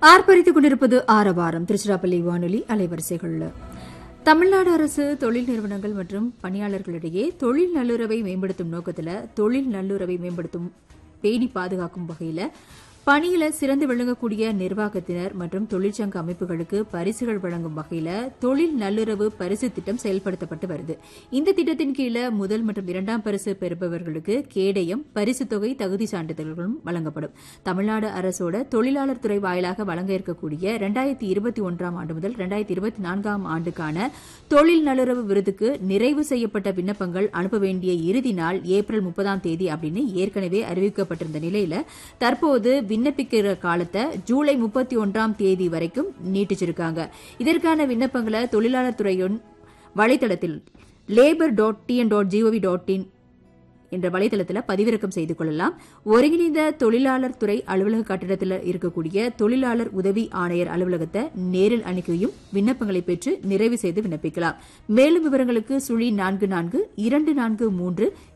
ஆர்ப்பரித்துக் கொண்டிருப்பது ஆரவாரம் திருச்சிராப்பள்ளி வானொலி அலைவரிசைகள் தமிழ்நாடு அரசு தொழில் நிறுவனங்கள் மற்றும் பணியாளர்களிடையே தொழில் நல்லுறவை மேம்படுத்தும் நோக்கத்தில் தொழில் நல்லுறவை மேம்படுத்தும் பேணி பாதுகாக்கும் வகையில் பணியில சிறந்து விளங்கக்கூடிய நிர்வாகத்தினர் மற்றும் தொழிற்சங்க அமைப்புகளுக்கு பரிசுகள் வழங்கும் வகையில தொழில் நல்லுறவு பரிசு திட்டம் செயல்படுத்தப்பட்டு வருது இந்த திட்டத்தின் கீழே முதல் மற்றும் இரண்டாம் பரிசு பெறுபவர்களுக்கு கேடயம் பரிசு தொகை தகுதி சான்றிதழ்களும் வழங்கப்படும் தமிழ்நாடு அரசோட தொழிலாளர் துறை வாயிலாக வழங்க இருக்கக்கூடிய இரண்டாயிரத்தி இருபத்தி ஒன்றாம் ஆண்டு முதல் இரண்டாயிரத்தி இருபத்தி நான்காம் ஆண்டுக்கான தொழில் நல்லுறவு விருதுக்கு நிறைவு செய்யப்பட்ட விண்ணப்பங்கள் அனுப்ப வேண்டிய இறுதி நாள் ஏப்ரல் முப்பதாம் தேதி அப்படின்னு ஏற்கனவே அறிவிக்கப்பட்டிருந்த நிலையில தற்போது விண்ணப்பிக்கிற காலத்தை ஜூலை முப்பத்தி ஒன்றாம் தேதி வரைக்கும் நீட்டிச்சிருக்காங்க இதற்கான விண்ணப்பங்களை தொழிலாளர் துறையின் வலைதளத்தில் labour dot TN dot gov dot in என்ற வலைதளத்தில் பதிவிறக்கம் செய்து கொள்ளலாம் ஒருங்கிணைந்த தொழிலாளர் துறை அலுவலக கட்டிடத்தில் இருக்கக்கூடிய தொழிலாளர் உதவி ஆணையர் அலுவலகத்தை நேரில் அணுகியும் விண்ணப்பங்களை பெற்று நிறைவு செய்து விண்ணப்பிக்கலாம் மேலும் விவரங்களுக்கு சுழி நான்கு நான்கு இரண்டு நான்கு மூன்று